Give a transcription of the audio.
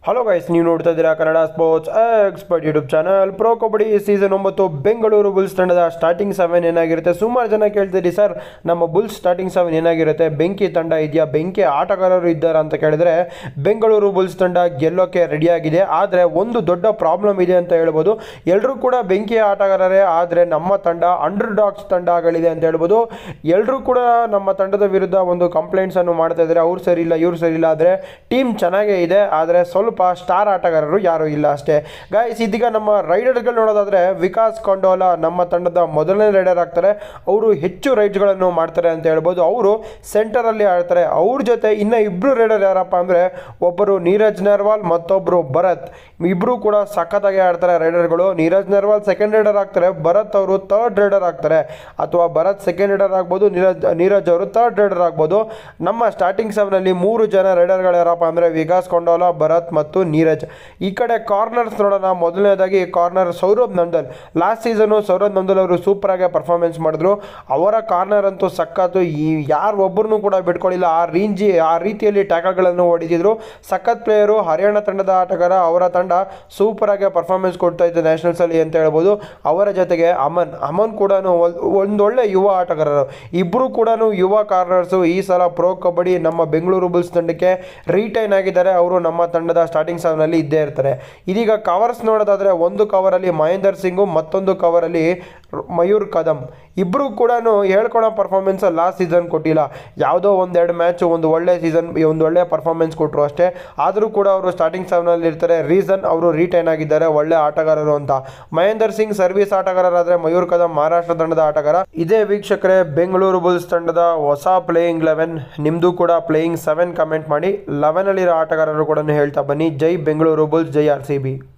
hello guys ನೀವು ನೋಡ್ತಾ ಇದ್ದೀರಾ Kannada sports expert YouTube channel pro kabaddi season ಒಂಬತ್ತು ಬೆಂಗಳೂರು ಬುಲ್ಸ್ ತಂಡದ ಸ್ಟಾರ್ಟಿಂಗ್ ಸೆವೆನ್ ಏನಾಗಿರುತ್ತೆ ಸುಮಾರು ಜನ ಕೇಳ್ತೀರಿ ಸರ್ ನಮ್ಮ ಬುಲ್ಸ್ ಸ್ಟಾರ್ಟಿಂಗ್ ಸೆವೆನ್ ಏನಾಗಿರುತ್ತೆ ಬೆಂಕಿ ತಂಡ ಇದೆಯಾ ಬೆಂಕಿ ಆಟಗಾರರು ಇದ್ದಾರಾ ಅಂತ ಕೇಳಿದ್ರೆ ಬೆಂಗಳೂರು ಬುಲ್ಸ್ ತಂಡ ಗೆಲ್ಲೋಕೆ ರೆಡಿಯಾಗಿದೆ ಆದರೆ ಒಂದು ದೊಡ್ಡ ಪ್ರಾಬ್ಲಮ್ ಇದೆ ಅಂತ ಹೇಳ್ಬೋದು ಎಲ್ಲರೂ ಕೂಡ ಬೆಂಕಿ ಆಟಗಾರರೇ ಆದರೆ ನಮ್ಮ ತಂಡ ಅಂಡರ್ ಡಾಗ್ಸ್ ತಂಡಗಳಿದೆ ಅಂತ ಹೇಳ್ಬೋದು ಎಲ್ಲರೂ ಕೂಡ ನಮ್ಮ ತಂಡದ ವಿರುದ್ಧ ಒಂದು ಕಂಪ್ಲೇಂಟ್ಸ್ ಅನ್ನು ಮಾಡ್ತಾ ಇದ್ದಾರೆ ಅವ್ರು ಸರಿ ಇಲ್ಲ ಇವ್ರು ಸರಿ ಇಲ್ಲ ಆದರೆ ಟೀಮ್ ಚೆನ್ನಾಗೇ ಇದೆ ಆದರೆ ಸ್ವಲ್ಪ ಸ್ಟಾರ್ ಆಟಗಾರರು ಯಾರೂ ಇಲ್ಲ ಅಷ್ಟೇ ಗಾಯ್ಸ್ ಇದೀಗ ನಮ್ಮ ರೈಡರ್ಗಳು ನೋಡೋದಾದ್ರೆ ವಿಕಾಸ್ ಕೊಂಡೋಲ ನಮ್ಮ ತಂಡದ ಮೊದಲನೇ ರೈಡರ್ ಆಗ್ತಾರೆ ಅವರು ಹೆಚ್ಚು ರೈಡ್ಸ್ಗಳನ್ನು ಮಾಡ್ತಾರೆ ಅಂತ ಹೇಳ್ಬೋದು ಅವರು ಸೆಂಟರಲ್ಲಿ ಆಡ್ತಾರೆ ಅವ್ರ ಜೊತೆ ಇನ್ನು ಇಬ್ಬರು ರೈಡರ್ ಯಾರಪ್ಪ ಅಂದರೆ ಒಬ್ಬರು ನೀರಜ್ ನರ್ವಾಲ್ ಮತ್ತೊಬ್ಬರು ಭರತ್ ಇಬ್ಬರು ಕೂಡ ಸಖತ್ತಾಗಿ ಆಡ್ತಾರೆ ರೈಡರ್ಗಳು ನೀರಜ್ ನರ್ವಾಲ್ ಸೆಕೆಂಡ್ ರೈಡರ್ ಆಗ್ತಾರೆ ಭರತ್ ಅವರು ಥರ್ಡ್ ರೈಡರ್ ಆಗ್ತಾರೆ ಅಥವಾ ಭರತ್ ಸೆಕೆಂಡ್ ರೈಡರ್ ಆಗ್ಬೋದು ನೀರಜ್ ನೀರಜ್ ಅವರು ಥರ್ಡ್ ರೈಡರ್ ಆಗ್ಬೋದು ನಮ್ಮ ಸ್ಟಾರ್ಟಿಂಗ್ ಸೆವೆನಲ್ಲಿ ಮೂರು ಜನ ರೈಡರ್ಗಳು ಯಾರಪ್ಪ ಅಂದರೆ ವಿಕಾಸ್ ಕೊಂಡೋಲ ಭರತ್ ಮತ್ತು ನೀರಜ್ ಈ ಕಡೆ ಕಾರ್ನರ್ಸ್ ನೋಡೋಣ ಮೊದಲನೇದಾಗಿ corner Saurabh Nandal last season Saurabh Nandal ಅವರು ಸೂಪರ್ ಆಗಿ ಪರ್ಫಾರ್ಮೆನ್ಸ್ ಮಾಡಿದ್ರು ಅವರ ಕಾರ್ನರ್ ಅಂತೂ ಸಖತ್ತು ಈ ಯಾರು ಒಬ್ಬರನ್ನು ಕೂಡ ಬಿಟ್ಕೊಳ್ಳಿಲ್ಲ ಆ ರೇಂಜಿ ಆ ರೀತಿಯಲ್ಲಿ ಟ್ಯಾಕಲ್ಗಳನ್ನು ಹೊಡಿತಿದ್ರು ಸಖತ್ ಪ್ಲೇಯರು ಹರಿಯಾಣ ತಂಡದ ಆಟಗಾರ ಅವರ ತಂಡ ಸೂಪರ್ ಆಗಿ ಪರ್ಫಾರ್ಮೆನ್ಸ್ ಕೊಡ್ತಾ ಇತ್ತು ನ್ಯಾಷನಲ್ಸ್ ಅಲ್ಲಿ ಅಂತ ಹೇಳ್ಬೋದು ಅವರ ಜೊತೆಗೆ ಅಮನ್ ಅಮನ್ ಕೂಡ ಒಂದೊಳ್ಳೆ ಯುವ ಆಟಗಾರರು ಇಬ್ಬರು ಕೂಡ ಯುವ ಕಾರ್ನರ್ಸು ಈ ಸಲ ಪ್ರೋ ಕಬಡ್ಡಿ ನಮ್ಮ ಬೆಂಗಳೂರು ಬುಲ್ಸ್ ತಂಡಕ್ಕೆ ರೀಟೈನ್ ಆಗಿದ್ದಾರೆ ಅವರು ನಮ್ಮ ತಂಡದ ಸ್ಟಾರ್ಟಿಂಗ್ ಸೆವೆನಲ್ಲಿ ಇದ್ದೇ ಇರ್ತಾರೆ ಇದೀಗ ಕವರ್ಸ್ ನೋಡೋದಾದ್ರೆ ಒಂದು ಕವರಲ್ಲಿ ಮಹೇಂದರ್ ಸಿಂಗು ಮತ್ತೊಂದು ಕವರಲ್ಲಿ ಮಯೂರ್ ಕದಂ ಇಬ್ಬರು ಕೂಡ ಹೇಳ್ಕೊಳೋ ಪರ್ಫಾರ್ಮೆನ್ಸ್ ಲಾಸ್ಟ್ ಸೀಸನ್ ಕೊಟ್ಟಿಲ್ಲ ಯಾವುದೋ ಒಂದೆರಡು ಮ್ಯಾಚು ಒಂದು ಒಳ್ಳೆ ಸೀಸನ್ ಒಂದು ಒಳ್ಳೆ ಪರ್ಫಾರ್ಮೆನ್ಸ್ ಕೊಟ್ಟರು ಅಷ್ಟೇ ಆದರೂ ಕೂಡ ಅವರು ಸ್ಟಾರ್ಟಿಂಗ್ ಸೆವೆನಲ್ಲಿ ಇರ್ತಾರೆ ರೀಸನ್ ಅವರು ರೀಟೈನ್ ಆಗಿದ್ದಾರೆ ಒಳ್ಳೆ ಆಟಗಾರರು ಅಂತ ಮಹೇಂದರ್ ಸಿಂಗ್ ಸರ್ವಿಸ್ ಆಟಗಾರರಾದರೆ ಮಯೂರ್ ಕದಂ ಮಹಾರಾಷ್ಟ್ರ ತಂಡದ ಆಟಗಾರ ಇದೇ ವೀಕ್ಷಕರೇ ಬೆಂಗಳೂರು ಬುಲ್ಸ್ ತಂಡದ ಹೊಸ ಪ್ಲೇಯಿಂಗ್ ಲೆವೆನ್ ನಿಮ್ಮದು ಕೂಡ ಪ್ಲೇಯಿಂಗ್ ಸೆವೆನ್ ಕಮೆಂಟ್ ಮಾಡಿ ಲೆವೆನಲ್ಲಿರೋ ಆಟಗಾರರು ಕೂಡ ಹೇಳ್ತಾ ಬನ್ನಿ ಜೈ ಬೆಂಗಳೂರು ಬುಲ್ಸ್ ಜೈ ಆರ್ ಸಿ ಬಿ